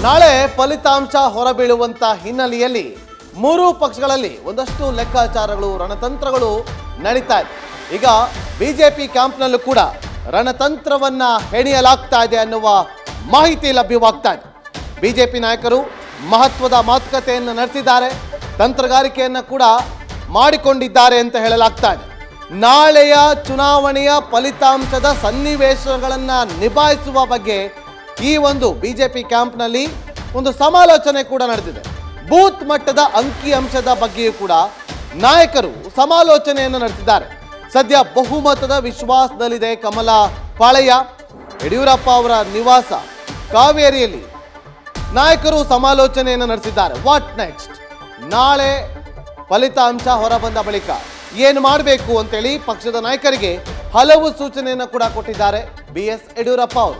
ನಾಳೆ ಫಲಿತಾಂಶ ಹೊರಬೀಳುವಂತ ಹಿನ್ನೆಲೆಯಲ್ಲಿ ಮೂರೂ ಪಕ್ಷಗಳಲ್ಲಿ ಒಂದಷ್ಟು ಲೆಕ್ಕಾಚಾರಗಳು ರಣತಂತ್ರಗಳು ನಡೀತಾ ಇದೆ ಈಗ ಬಿಜೆಪಿ ಕ್ಯಾಂಪ್ನಲ್ಲೂ ಕೂಡ ರಣತಂತ್ರವನ್ನ ಹೆಣೆಯಲಾಗ್ತಾ ಇದೆ ಅನ್ನುವ ಮಾಹಿತಿ ಲಭ್ಯವಾಗ್ತಾ ಇದೆ ಬಿಜೆಪಿ ನಾಯಕರು ಮಹತ್ವದ ಮಾತುಕತೆಯನ್ನು ನಡೆಸಿದ್ದಾರೆ ತಂತ್ರಗಾರಿಕೆಯನ್ನು ಕೂಡ ಮಾಡಿಕೊಂಡಿದ್ದಾರೆ ಅಂತ ಹೇಳಲಾಗ್ತಾ ಇದೆ ನಾಳೆಯ ಚುನಾವಣೆಯ ಫಲಿತಾಂಶದ ಸನ್ನಿವೇಶಗಳನ್ನ ನಿಭಾಯಿಸುವ ಬಗ್ಗೆ ಈ ಒಂದು ಬಿಜೆಪಿ ಕ್ಯಾಂಪ್ನಲ್ಲಿ ಒಂದು ಸಮಾಲೋಚನೆ ಕೂಡ ನಡೆದಿದೆ ಬೂತ್ ಮಟ್ಟದ ಅಂಕಿ ಅಂಶದ ಬಗ್ಗೆಯೂ ಕೂಡ ನಾಯಕರು ಸಮಾಲೋಚನೆಯನ್ನು ನಡೆಸಿದ್ದಾರೆ ಸದ್ಯ ಬಹುಮತದ ವಿಶ್ವಾಸದಲ್ಲಿದೆ ಕಮಲ ಪಾಳಯ್ಯ ಯಡಿಯೂರಪ್ಪ ಅವರ ನಿವಾಸ ಕಾವೇರಿಯಲ್ಲಿ ನಾಯಕರು ಸಮಾಲೋಚನೆಯನ್ನು ನಡೆಸಿದ್ದಾರೆ ವಾಟ್ ನೆಕ್ಸ್ಟ್ ನಾಳೆ ಫಲಿತಾಂಶ ಹೊರಬಂದ ಬಳಿಕ ಏನು ಮಾಡಬೇಕು ಅಂತೇಳಿ ಪಕ್ಷದ ನಾಯಕರಿಗೆ ಹಲವು ಸೂಚನೆಯನ್ನು ಕೂಡ ಕೊಟ್ಟಿದ್ದಾರೆ ಬಿ ಎಸ್ ಯಡಿಯೂರಪ್ಪ ಅವರು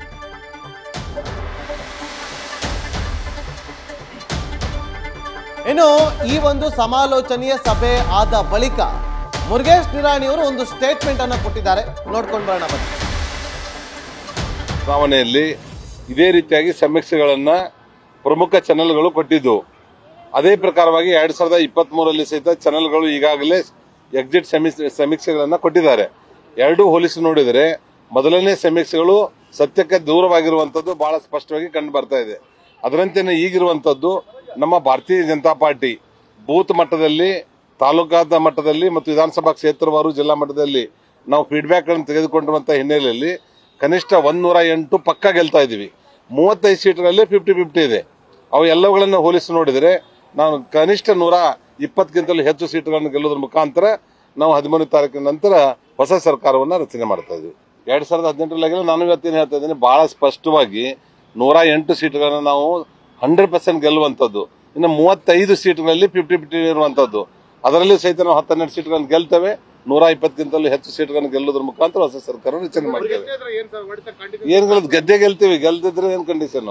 ಇನ್ನು ಈ ಒಂದು ಸಮಾಲೋಚನೆಯ ಸಭೆ ಆದ ಬಳಿಕ ಮುರುಗೇಶ್ ನಿರಾಣಿ ಅವರು ಒಂದು ಸ್ಟೇಟ್ಮೆಂಟ್ ಅನ್ನು ಕೊಟ್ಟಿದ್ದಾರೆ ನೋಡ್ಕೊಂಡು ಬರೋಣ ಬನ್ನಿ ಚುನಾವಣೆಯಲ್ಲಿ ಇದೇ ರೀತಿಯಾಗಿ ಸಮೀಕ್ಷೆಗಳನ್ನ ಪ್ರಮುಖ ಚಾನೆಲ್ಗಳು ಕೊಟ್ಟಿದ್ದು ಅದೇ ಪ್ರಕಾರವಾಗಿ ಎರಡ್ ಸಾವಿರದ ಇಪ್ಪತ್ತ್ ಮೂರರಲ್ಲಿ ಸಹಿತ ಚಾನೆಲ್ಗಳು ಈಗಾಗಲೇ ಎಕ್ಸಿಟ್ ಸಮೀಕ್ಷೆಗಳನ್ನ ಕೊಟ್ಟಿದ್ದಾರೆ ಎರಡೂ ಹೋಲಿಸಿ ನೋಡಿದರೆ ಮೊದಲನೇ ಸಮೀಕ್ಷೆಗಳು ಸತ್ಯಕ್ಕೆ ದೂರವಾಗಿರುವಂತದ್ದು ಬಹಳ ಸ್ಪಷ್ಟವಾಗಿ ಕಂಡು ಬರ್ತಾ ಇದೆ ಅದರಂತೆಯೇ ಈಗಿರುವಂತದ್ದು ನಮ್ಮ ಭಾರತೀಯ ಜನತಾ ಪಾರ್ಟಿ ಬೂತ್ ಮಟ್ಟದಲ್ಲಿ ತಾಲೂಕಾದ ಮಟ್ಟದಲ್ಲಿ ಮತ್ತು ವಿಧಾನಸಭಾ ಕ್ಷೇತ್ರವಾರು ಜಿಲ್ಲಾ ಮಟ್ಟದಲ್ಲಿ ನಾವು ಫೀಡ್ಬ್ಯಾಕ್ ಗಳನ್ನು ತೆಗೆದುಕೊಂಡಿರುವಂತಹ ಹಿನ್ನೆಲೆಯಲ್ಲಿ ಕನಿಷ್ಠ ಒಂದೂರ ಎಂಟು ಪಕ್ಕ ಗೆಲ್ತಾ ಇದೀವಿ ಮೂವತ್ತೈದು ಸೀಟ್ಗಳಲ್ಲಿ ಫಿಫ್ಟಿ ಫಿಫ್ಟಿ ಇದೆ ಅವು ಎಲ್ಲವುಗಳನ್ನು ಹೋಲಿಸಿ ನೋಡಿದರೆ ನಾವು ಕನಿಷ್ಠ ನೂರ ಇಪ್ಪತ್ತಕ್ಕಿಂತಲೂ ಹೆಚ್ಚು ಸೀಟ್ಗಳನ್ನು ಗೆಲ್ಲೋದ್ರ ಮುಖಾಂತರ ನಾವು ಹದಿಮೂರನೇ ತಾರೀಕಿನ ನಂತರ ಹೊಸ ಸರ್ಕಾರವನ್ನ ರಚನೆ ಮಾಡ್ತಾ ಇದ್ವಿ ಎರಡ್ ಸಾವಿರದ ಹದಿನೆಂಟರಲ್ಲಿ ನಾನು ಇವತ್ತೇನು ಹೇಳ್ತಾ ಇದ್ದೀನಿ ಬಹಳ ಸ್ಪಷ್ಟವಾಗಿ ನೂರ ಎಂಟು ಸೀಟ್ಗಳನ್ನು ನಾವು ಹಂಡ್ರೆಡ್ ಪರ್ಸೆಂಟ್ ಗೆಲ್ಲುವಂಥದ್ದು ಇನ್ನು ಮೂವತ್ತೈದು ಸೀಟ್ಗಳಲ್ಲಿ ಫಿಫ್ಟಿ ಫಿಫ್ಟಿ ಇರುವಂತದ್ದು ಅದರಲ್ಲಿ ಸಹಿತ ನಾವು ಹತ್ತೆರಡು ಸೀಟ್ಗಳನ್ನು ಗೆಲ್ತೇವೆ ನೂರ ಇಪ್ಪತ್ತಕ್ಕಿಂತಲೂ ಹೆಚ್ಚು ಸೀಟ್ಗಳನ್ನು ಗೆಲ್ಲೋದ್ರ ಮುಖಾಂತರ ಹೊಸ ಸರ್ಕಾರ ರಚನೆ ಮಾಡ್ತೇವೆ ಏನ್ ಗೆಲ್ಲದ್ ಗೆದ್ದೆ ಗೆಲ್ತೀವಿ ಗೆಲ್ದಿದ್ರೆ ಏನ್ ಕಂಡೀಷನ್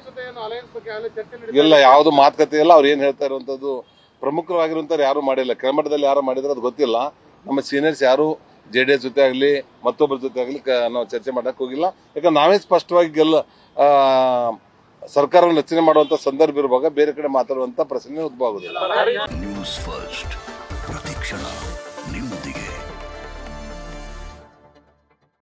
ಇಲ್ಲ ಯಾವ್ದು ಮಾತುಕತೆ ಇಲ್ಲ ಅವ್ರು ಏನ್ ಹೇಳ್ತಾ ಇರುವಂತದ್ದು ಪ್ರಮುಖವಾಗಿರುವಂತವ್ರು ಯಾರು ಮಾಡಿಲ್ಲ ಕೆಳಮಟ್ಟದಲ್ಲಿ ಯಾರು ಮಾಡಿದ್ರೆ ಅದು ಗೊತ್ತಿಲ್ಲ ನಮ್ಮ ಸೀನಿಯರ್ಸ್ ಯಾರು ಜೆ ಡಿ ಎಸ್ ಜೊತೆ ಆಗಲಿ ಮತ್ತೊಬ್ಬರ ಜೊತೆ ಆಗಲಿ ನಾವು ಚರ್ಚೆ ಮಾಡಕ್ ಹೋಗಿಲ್ಲ ಯಾಕಂದ್ರೆ ನಾವೇ ಸ್ಪಷ್ಟವಾಗಿ ಗೆಲ್ಲ ಆ, ಸರ್ಕಾರವನ್ನು ರಚನೆ ಮಾಡುವಂತ ಸಂದರ್ಭ ಇರುವಾಗ ಬೇರೆ ಕಡೆ ಮಾತಾಡುವಂತ ಪ್ರಶ್ನೆ ಉದ್ಭವ ಆಗುದಿಲ್ಲ ನ್ಯೂಸ್ ಫಸ್ಟ್ ಪ್ರತಿಕ್ಷಣ